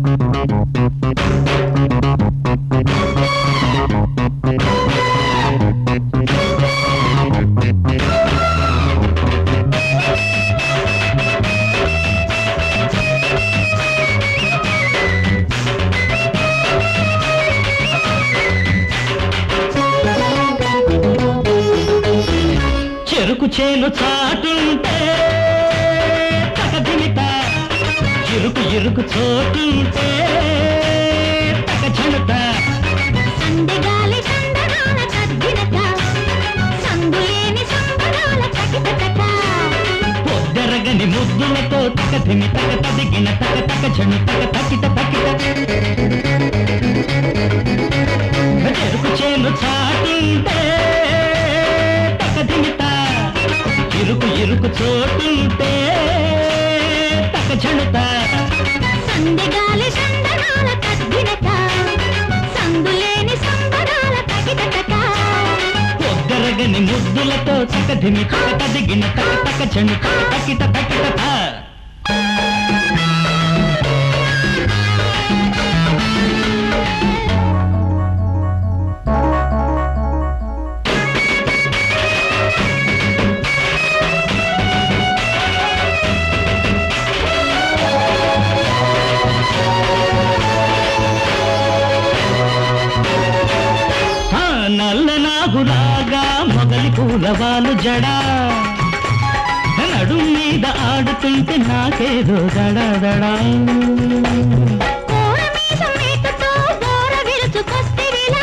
చెరుకు చేను చాటుంటే తగదిమిత ఇరుకు ఇరుకు చోటుంటే తగ చెడుత సందెగాలి సందనాల తద్దినక సందులేని సంబరాల చకితక పొద్దరగని ముద్దులతో తగదిమి తగ తదిగిన తగ తగ చెడు తగ తకిట తకిట చెరుకు చేను చాటుంటే తగదిమిత ఇరుకు ఇరుకు చోటుంటే తగ చెడుత సందెగాలి సందనాల తద్దినక సందులేని సంబరాల చకితక పొద్దరగని ముద్దులతో చకధిమి తగ తదిగిన తగ తగ చెడు తగ తకిట తకిట తా. ఆ నల్ల నాగులాగా మొగలి పూలవాలు జడా నడుం మీద ఆడుతుంటే నాకేదో దడా దడా కోర మీద మేకతో గోర విరుచుకొస్తివిలా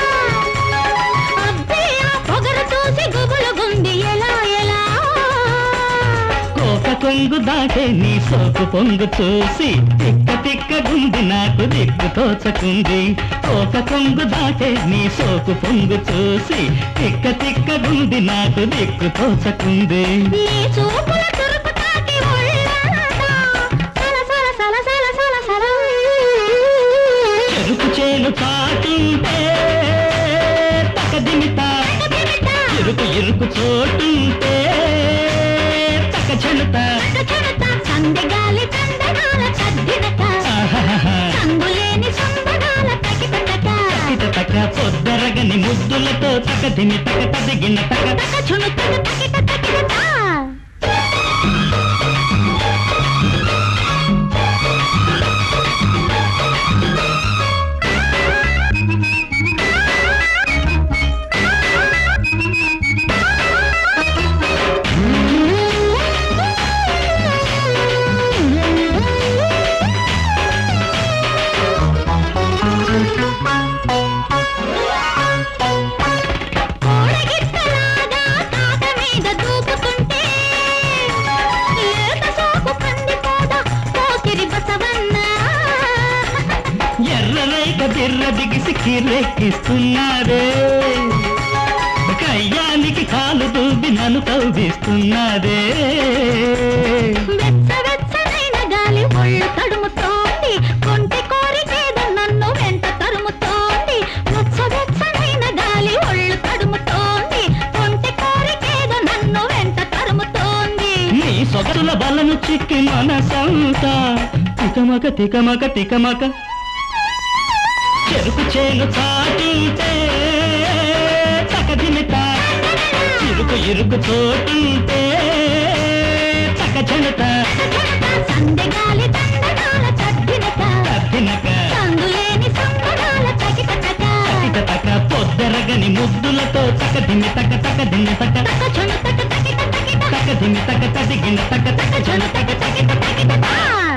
అబ్బే ఆ పొగరు చూసి గుబులు గుంది ఎలా ఎలా కోక కొంగు దాటే నీ సోకు పొంగు చూసి తిక్క తిక్క గుంది నాకు దిక్కు తోచకుంది కోక కొంగు దాటే నీ సోకు పొంగు చూసి తిక్క తిక్క గుంది నాకు దిక్కు తోచకుంది నీ చూపుల తురుపు తాకి ఒళ్ళంతా సల సల సల సల సల సల చెరుకు చేను చాటుంటే తకదిమిత ఇరుకు ఇరుకు చోటుంటే తక చెడుత చెడత సందెగాలి చందనాల చద్దినక సందులేని సంబడాల తకితక తకిట తక పొద్దరగని ముద్దులతో తకదిమి తక తదిగిన తక తక చుణుకన తకిట తకిట కోడగిత్తలాగా తాట మీద దూకుతుంటే లేత సోకు కందిపోద పోకిరి బసవన్న ఎర్రరేఖ బిర్ర బిగిసి కిరెక్కిస్తున్నారే కయ్యానికి కాలు దూబి నన్ను కవ్విస్తున్నారే వెచ్చ వెచ్చనైన గాలి ఒళ్ళు తడుముతోంది కొంటి కోరికేదో నన్ను వెంట తరుముతోంది వెచ్చ వెచ్చనైన గాలి ఒళ్ళు తడుముతోంది కొంటి కోరికేదో నన్ను వెంట తరుముతోంది నీ సొగసుల బలను చిక్కి మనసంతా తికమక తికమక తికమక చెరుకు చేను చాటుంటే చకదిమిత ఇరుకు ఇరుకు చోటుంటే చక చెడుత సందెగాలి దండనాల చద్దినక తద్దినక సందులేని సంబడాల తకిటక తకిట తక పొద్దరగని ముద్దులతో తకదిమి తక తకదిమి తక తక చుణుకట తకిట తకిట తకదిమి తక తదిగిన తక తక చెడు తక తకిట తకిట